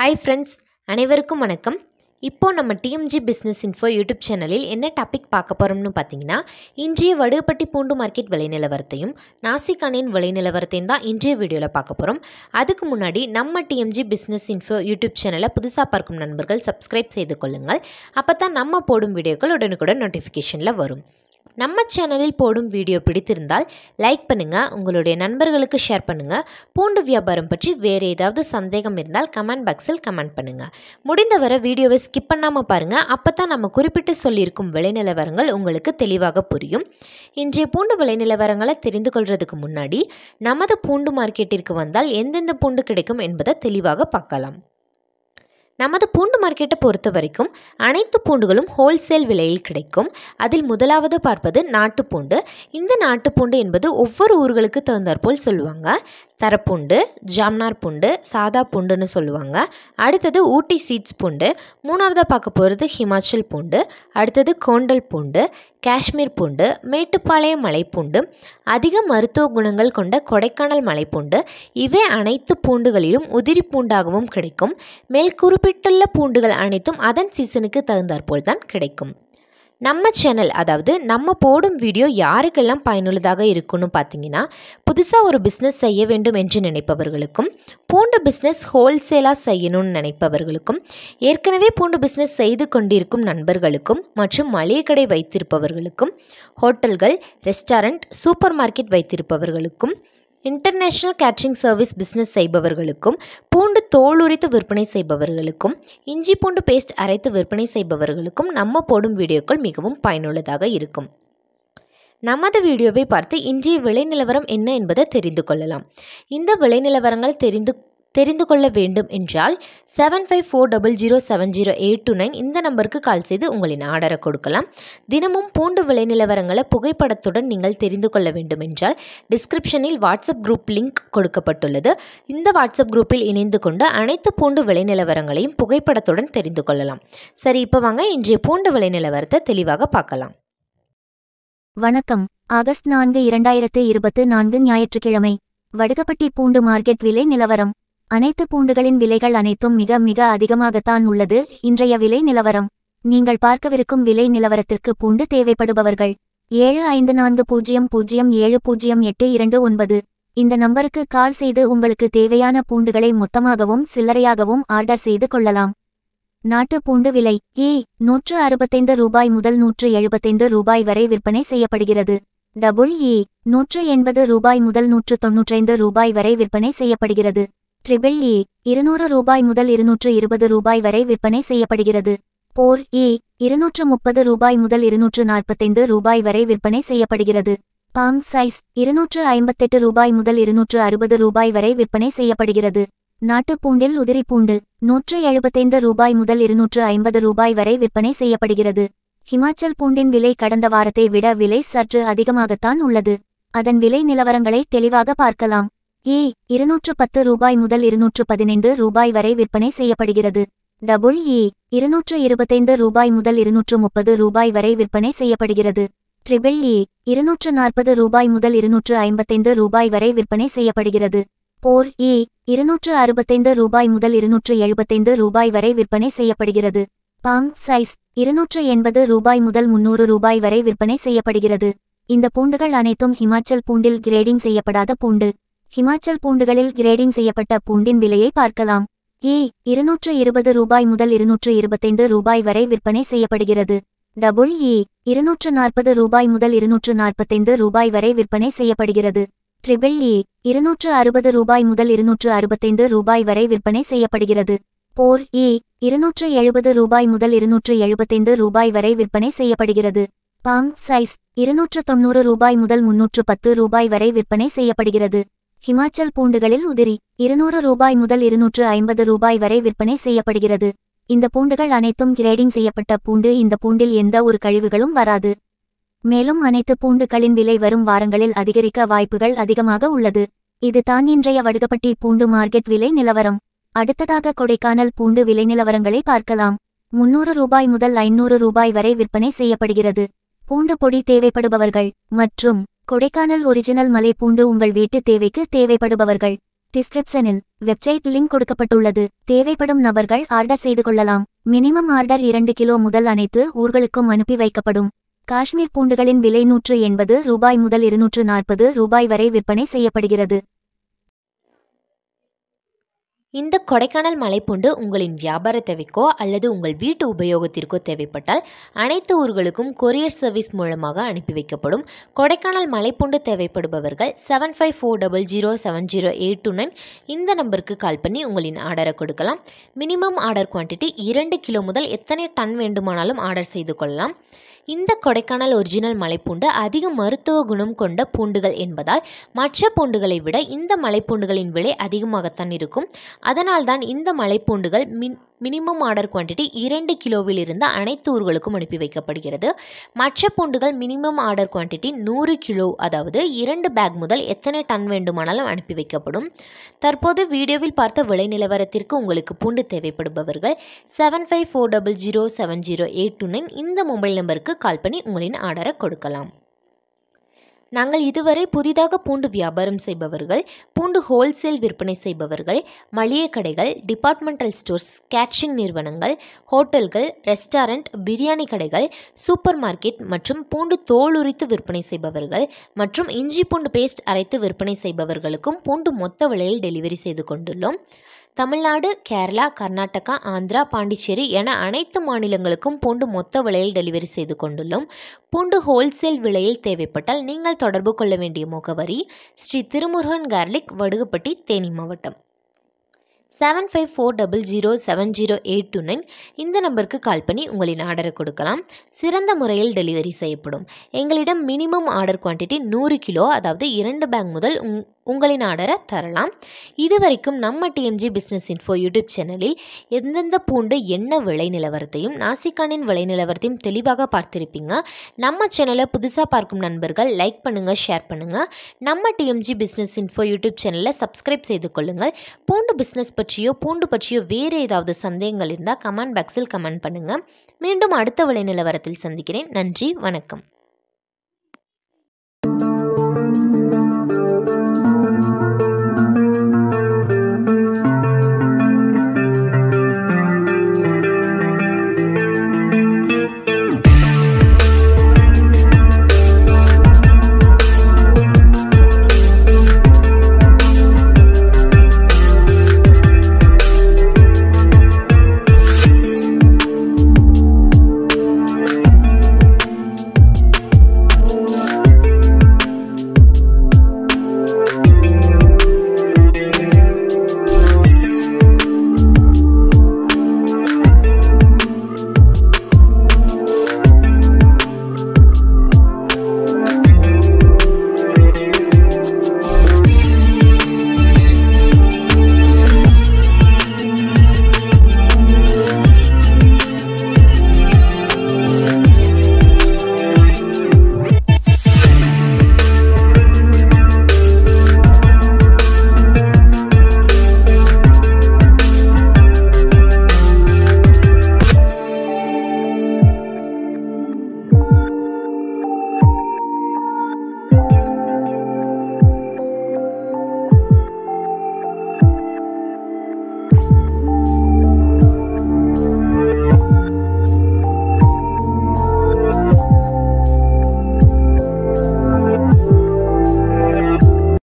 hi friends அனைவருக்கும் வணக்கம் இப்போ நம்ம டிஎம்ஜி பிஸ்னஸ் இன்ஃபோ யூடியூப் சேனலில் என்ன டாபிக் பார்க்க போகிறோம்னு பார்த்தீங்கன்னா இன்றைய வடுகப்பட்டி பூண்டு மார்க்கெட் விலை நிலவரத்தையும் நாசிக் அணையின் விலை நிலவரத்தையும் தான் இன்றைய வீடியோவில் பார்க்க போகிறோம் அதுக்கு முன்னாடி நம்ம டிஎம்ஜி பிஸ்னஸ் இன்ஃபோ யூடியூப் சேனலை புதுசாக பார்க்கும் நண்பர்கள் சப்ஸ்கிரைப் செய்து கொள்ளுங்கள் அப்போ தான் நம்ம போடும் வீடியோக்கள் உடனுக்குடன் நோட்டிஃபிகேஷனில் வரும் நம்ம சேனலில் போடும் வீடியோ பிடித்திருந்தால் லைக் பண்ணுங்கள் உங்களுடைய நண்பர்களுக்கு ஷேர் பண்ணுங்கள் பூண்டு வியாபாரம் பற்றி வேறு ஏதாவது சந்தேகம் இருந்தால் கமெண்ட் பாக்ஸில் கமெண்ட் பண்ணுங்கள் முடிந்தவரை வீடியோவை ஸ்கிப் பண்ணாமல் பாருங்கள் அப்போ தான் நம்ம குறிப்பிட்டு சொல்லியிருக்கும் விலை நிலவரங்கள் உங்களுக்கு தெளிவாக புரியும் இன்றைய பூண்டு விலை நிலவரங்களை தெரிந்து கொள்வதுக்கு முன்னாடி நமது பூண்டு மார்க்கெட்டிற்கு வந்தால் எந்தெந்த பூண்டு கிடைக்கும் என்பதை தெளிவாக பார்க்கலாம் நமது பூண்டு மார்க்கெட்டை பொறுத்த வரைக்கும் அனைத்து பூண்டுகளும் ஹோல்சேல் விலையில் கிடைக்கும் அதில் முதலாவது பார்ப்பது நாட்டுப்பூண்டு இந்த நாட்டுப்பூண்டு என்பது ஒவ்வொரு ஊர்களுக்கு தகுந்தாற்போல் சொல்லுவாங்க தரப்பூண்டு ஜாம்னார் பூண்டு சாதா பூண்டுன்னு சொல்லுவாங்க அடுத்தது ஊட்டி சீட்ஸ் பூண்டு மூணாவதாக பார்க்க போகிறது ஹிமாச்சல் பூண்டு அடுத்தது கோண்டல் பூண்டு காஷ்மீர் பூண்டு மேட்டுப்பாளையம் மலைப்பூண்டு அதிக மருத்துவ குணங்கள் கொண்ட கொடைக்கானல் மலைப்பூண்டு இவை அனைத்து பூண்டுகளிலும் உதிரி பூண்டாகவும் கிடைக்கும் மேல் குறிப்பிட்டுள்ள பூண்டுகள் அனைத்தும் அதன் சீசனுக்கு தகுந்தாற்போல் தான் கிடைக்கும் நம்ம சேனல் அதாவது நம்ம போடும் வீடியோ யாருக்கெல்லாம் பயனுள்ளதாக இருக்குன்னு பார்த்தீங்கன்னா புதுசாக ஒரு பிஸ்னஸ் செய்ய வேண்டும் என்று நினைப்பவர்களுக்கும் பூண்டு பிஸ்னஸ் ஹோல்சேலாக செய்யணும்னு நினைப்பவர்களுக்கும் ஏற்கனவே பூண்டு பிஸ்னஸ் செய்து கொண்டிருக்கும் நண்பர்களுக்கும் மற்றும் மளிகை கடை வைத்திருப்பவர்களுக்கும் ஹோட்டல்கள் ரெஸ்டாரண்ட் சூப்பர் மார்க்கெட் வைத்திருப்பவர்களுக்கும் இன்டர்நேஷ்னல் கேட்ரிங் சர்வீஸ் பிஸ்னஸ் செய்பவர்களுக்கும் பூண்டு தோல் உரித்து விற்பனை செய்பவர்களுக்கும் இஞ்சி பூண்டு பேஸ்ட் அரைத்து விற்பனை செய்பவர்களுக்கும் நம்ம போடும் வீடியோக்கள் மிகவும் பயனுள்ளதாக இருக்கும் நமது வீடியோவை பார்த்து இன்றைய விலை நிலவரம் என்ன என்பதை தெரிந்து கொள்ளலாம் இந்த விலை நிலவரங்கள் தெரிந்து தெரிந்து கொள்ள வேண்டும் என்றால் seven five four double zero seven zero eight two nine இந்த நம்பருக்கு கால் செய்து உங்களின் ஆர்டரை கொடுக்கலாம் தினமும் பூண்டு விலை நிலவரங்களை புகைப்படத்துடன் நீங்கள் தெரிந்து கொள்ள வேண்டும் என்றால் டிஸ்கிரிப்ஷனில் வாட்ஸ்அப் குரூப் லிங்க் கொடுக்கப்பட்டுள்ளது இந்த வாட்ஸ்அப் குரூப்பில் இணைந்து கொண்டு அனைத்து பூண்டு விலை நிலவரங்களையும் புகைப்படத்துடன் தெரிந்து கொள்ளலாம் சரி இப்போ வாங்க இன்றைய பூண்டு விலை நிலவரத்தை தெளிவாக பார்க்கலாம் வணக்கம் ஆகஸ்ட் நான்கு இரண்டாயிரத்து இருபத்து நான்கு ஞாயிற்றுக்கிழமை வடுகப்பட்டி பூண்டு மார்க்கெட் விலை நிலவரம் அனைத்து பூண்டுகளின் விலைகள் அனைத்தும் மிக மிக அதிகமாகத்தான் உள்ளது இன்றைய விலை நிலவரம் நீங்கள் பார்க்கவிருக்கும் விலை நிலவரத்திற்கு பூண்டு தேவைப்படுபவர்கள் ஏழு ஐந்து நான்கு பூஜ்ஜியம் பூஜ்ஜியம் ஏழு பூஜ்ஜியம் எட்டு இரண்டு ஒன்பது இந்த நம்பருக்கு கால் செய்து உங்களுக்கு தேவையான பூண்டுகளை மொத்தமாகவும் சில்லறையாகவும் ஆர்டர் செய்து கொள்ளலாம் நாட்டு பூண்டு விலை ஏ நூற்று அறுபத்தைந்து ரூபாய் முதல் நூற்று எழுபத்தைந்து ரூபாய் வரை விற்பனை செய்யப்படுகிறது டபுள் ஏ நூற்று எண்பது ரூபாய் முதல் நூற்று தொன்னூற்றைந்து ரூபாய் வரை விற்பனை செய்யப்படுகிறது ட்ரிபிள் ஏ இருநூறு ரூபாய் முதல் இருநூற்று இருபது ரூபாய் வரை விற்பனை செய்யப்படுகிறது போர் ஏ இருநூற்று முப்பது ரூபாய் முதல் இருநூற்று நாற்பத்தைந்து ரூபாய் வரை விற்பனை செய்யப்படுகிறது பாம் சைஸ் இருநூற்று ஐம்பத்தெட்டு ரூபாய் முதல் இருநூற்று அறுபது ரூபாய் வரை விற்பனை செய்யப்படுகிறது நாட்டுப் பூண்டில் உதிரி பூண்டு நூற்று எழுபத்தைந்து ரூபாய் முதல் இருநூற்று ஐம்பது ரூபாய் வரை விற்பனை செய்யப்படுகிறது ஹிமாச்சல் பூண்டின் விலை கடந்த வாரத்தை விட விலை சற்று அதிகமாகத்தான் உள்ளது அதன் விலை நிலவரங்களை தெளிவாக பார்க்கலாம் ஏ இருநூற்று பத்து ரூபாய் முதல் இருநூற்று பதினைந்து ரூபாய் வரை விற்பனை செய்யப்படுகிறது டபுள் ஏ இருநூற்று இருபத்தைந்து ரூபாய் முதல் இருநூற்று முப்பது ரூபாய் வரை விற்பனை செய்யப்படுகிறது ட்ரிபிள் ஏ இருநூற்று நாற்பது ரூபாய் முதல் இருநூற்று ஐம்பத்தைந்து ரூபாய் வரை விற்பனை செய்யப்படுகிறது போர் ஏ இருநூற்று அறுபத்தைந்து ரூபாய் முதல் இருநூற்று எழுபத்தைந்து ரூபாய் வரை விற்பனை செய்யப்படுகிறது பாம் சைஸ் இருநூற்று எண்பது ரூபாய் முதல் முன்னூறு ரூபாய் வரை விற்பனை செய்யப்படுகிறது இந்த பூண்டுகள் அனைத்தும் ஹிமாச்சல் பூண்டில் கிரேடிங் செய்யப்படாத பூண்டு ஹிமாச்சல் பூண்டுகளில் கிரேடிங் செய்யப்பட்ட பூண்டின் விலையை பார்க்கலாம் ஏ இருநூற்று இருபது ரூபாய் முதல் இருநூற்று இருபத்தைந்து ரூபாய் வரை விற்பனை செய்யப்படுகிறது டபுள் ஏ இருநூற்று நாற்பது ரூபாய் முதல் இருநூற்று நாற்பத்தைந்து ரூபாய் வரை விற்பனை செய்யப்படுகிறது ட்ரிபிள் ஏ இருநூற்று அறுபது ரூபாய் முதல் இருநூற்று அறுபத்தைந்து ரூபாய் வரை விற்பனை செய்யப்படுகிறது போர் ஏ இருநூற்று எழுபது ரூபாய் முதல் இருநூற்று எழுபத்தைந்து ரூபாய் வரை விற்பனை செய்யப்படுகிறது பாம் சைஸ் இருநூற்று தொன்னூறு ரூபாய் முதல் முன்னூற்று பத்து ரூபாய் வரை விற்பனை செய்யப்படுகிறது ஹிமாச்சல் பூண்டுகளில் உதிரி இருநூறு ரூபாய் முதல் இருநூற்று ஐம்பது ரூபாய் வரை விற்பனை செய்யப்படுகிறது இந்த பூண்டுகள் அனைத்தும் கிரேடிங் செய்யப்பட்ட பூண்டு இந்த பூண்டில் எந்த ஒரு கழிவுகளும் வராது மேலும் அனைத்து பூண்டுகளின் விலை வரும் வாரங்களில் அதிகரிக்க வாய்ப்புகள் அதிகமாக உள்ளது இது தான் இன்றைய வடுகப்பட்டி பூண்டு மார்க்கெட் விலை நிலவரம் அடுத்ததாக கொடைக்கானல் பூண்டு விலை நிலவரங்களை பார்க்கலாம் முன்னூறு ரூபாய் முதல் ஐநூறு ரூபாய் வரை விற்பனை செய்யப்படுகிறது பூண்டு பொடி தேவைப்படுபவர்கள் மற்றும் கொடைக்கானல் ஒரிஜினல் மலை பூண்டு உங்கள் வீட்டு தேவைக்கு தேவைப்படுபவர்கள் டிஸ்கிரிப்ஷனில் வெப்சைட் லிங்க் கொடுக்கப்பட்டுள்ளது தேவைப்படும் நபர்கள் ஆர்டர் செய்து கொள்ளலாம் மினிமம் ஆர்டர் இரண்டு கிலோ முதல் அனைத்து ஊர்களுக்கும் அனுப்பி வைக்கப்படும் காஷ்மீர் பூண்டுகளின் விலை நூற்று எண்பது ரூபாய் முதல் இருநூற்று நாற்பது ரூபாய் வரை விற்பனை செய்யப்படுகிறது இந்த கொடைக்கானல் மலைப்பூண்டு உங்களின் வியாபார தேவைக்கோ அல்லது உங்கள் வீட்டு உபயோகத்திற்கோ தேவைப்பட்டால் அனைத்து ஊர்களுக்கும் கொரியர் சர்வீஸ் மூலமாக அனுப்பி வைக்கப்படும் கொடைக்கானல் மலைப்பூண்டு தேவைப்படுபவர்கள் seven five four double zero seven zero eight two nine இந்த நம்பருக்கு கால் பண்ணி உங்களின் ஆர்டரை கொடுக்கலாம் மினிமம் ஆர்டர் குவான்டிட்டி இரண்டு கிலோ முதல் எத்தனை டன் வேண்டுமானாலும் ஆர்டர் செய்து கொள்ளலாம் இந்த கொடைக்கானல் ஒரிஜினல் மலைப்பூண்டு அதிக மருத்துவ குணம் கொண்ட பூண்டுகள் என்பதால் மற்ற பூண்டுகளை விட இந்த மலைப்பூண்டுகளின் விலை அதிகமாகத்தான் இருக்கும் அதனால்தான் இந்த மலைப்பூண்டுகள் மின் மினிமம் ஆர்டர் குவான்டிட்டி இரண்டு கிலோவில் இருந்து அனைத்து ஊர்களுக்கும் அனுப்பி வைக்கப்படுகிறது மற்ற பூண்டுகள் மினிமம் ஆர்டர் குவான்டிட்டி நூறு கிலோ அதாவது இரண்டு பேக் முதல் எத்தனை டன் வேண்டுமானாலும் அனுப்பி வைக்கப்படும் தற்போது வீடியோவில் பார்த்த விலை நிலவரத்திற்கு உங்களுக்கு பூண்டு தேவைப்படுபவர்கள் seven five four double zero seven zero eight two nine இந்த மொபைல் நம்பருக்கு கால் பண்ணி உங்களின் ஆர்டரை கொடுக்கலாம் நாங்கள் இதுவரை புதிதாக பூண்டு வியாபாரம் செய்பவர்கள் பூண்டு ஹோல்சேல் விற்பனை செய்பவர்கள் மளிகை கடைகள் டிபார்ட்மெண்டல் ஸ்டோர்ஸ் கேட்ரிங் நிறுவனங்கள் ஹோட்டல்கள் ரெஸ்டாரண்ட் பிரியாணி கடைகள் சூப்பர் மார்க்கெட் மற்றும் பூண்டு தோல் உரித்து விற்பனை செய்பவர்கள் மற்றும் இஞ்சி பூண்டு பேஸ்ட் அரைத்து விற்பனை செய்பவர்களுக்கும் பூண்டு மொத்த விலையில் டெலிவரி செய்து கொண்டுள்ளோம் தமிழ்நாடு கேரளா கர்நாடகா ஆந்திரா பாண்டிச்சேரி என அனைத்து மாநிலங்களுக்கும் பூண்டு மொத்த விலையில் டெலிவரி செய்து கொண்டுள்ளோம் பூண்டு ஹோல்சேல் விலையில் தேவைப்பட்டால் நீங்கள் தொடர்பு கொள்ள வேண்டிய முகவரி ஸ்ரீ திருமுருகன் கார்லிக் வடுகுப்பட்டி தேனி மாவட்டம் seven five four double zero seven zero eight two nine இந்த நம்பருக்கு கால் பண்ணி உங்களின் ஆர்டரை கொடுக்கலாம் சிறந்த முறையில் டெலிவரி செய்யப்படும் எங்களிடம் மினிமம் ஆர்டர் குவான்டிட்டி நூறு கிலோ அதாவது இரண்டு பேக் முதல் உங் உங்களின் ஆர்டரை தரலாம் இதுவரைக்கும் நம்ம டிஎம்ஜி பிஸ்னஸ் இன்ஃபோ யூடியூப் சேனலில் எந்தெந்த பூண்டு என்ன விலை நிலவரத்தையும் நாசிக்கானின் விலை நிலவரத்தையும் தெளிவாக பார்த்திருப்பீங்க நம்ம சேனலை புதுசாக பார்க்கும் நண்பர்கள் லைக் பண்ணுங்கள் ஷேர் பண்ணுங்கள் நம்ம டிஎம்ஜி பிஸ்னஸ் இன்ஃபோ யூடியூப் சேனலை சப்ஸ்கிரைப் செய்து கொள்ளுங்கள் பூண்டு பிஸ்னஸ் பற்றியோ பூண்டு பற்றியோ வேறு ஏதாவது சந்தேகங்கள் இருந்தால் கமெண்ட் பாக்ஸில் கமெண்ட் பண்ணுங்கள் மீண்டும் அடுத்த விலை நிலவரத்தில் சந்திக்கிறேன் நன்றி வணக்கம்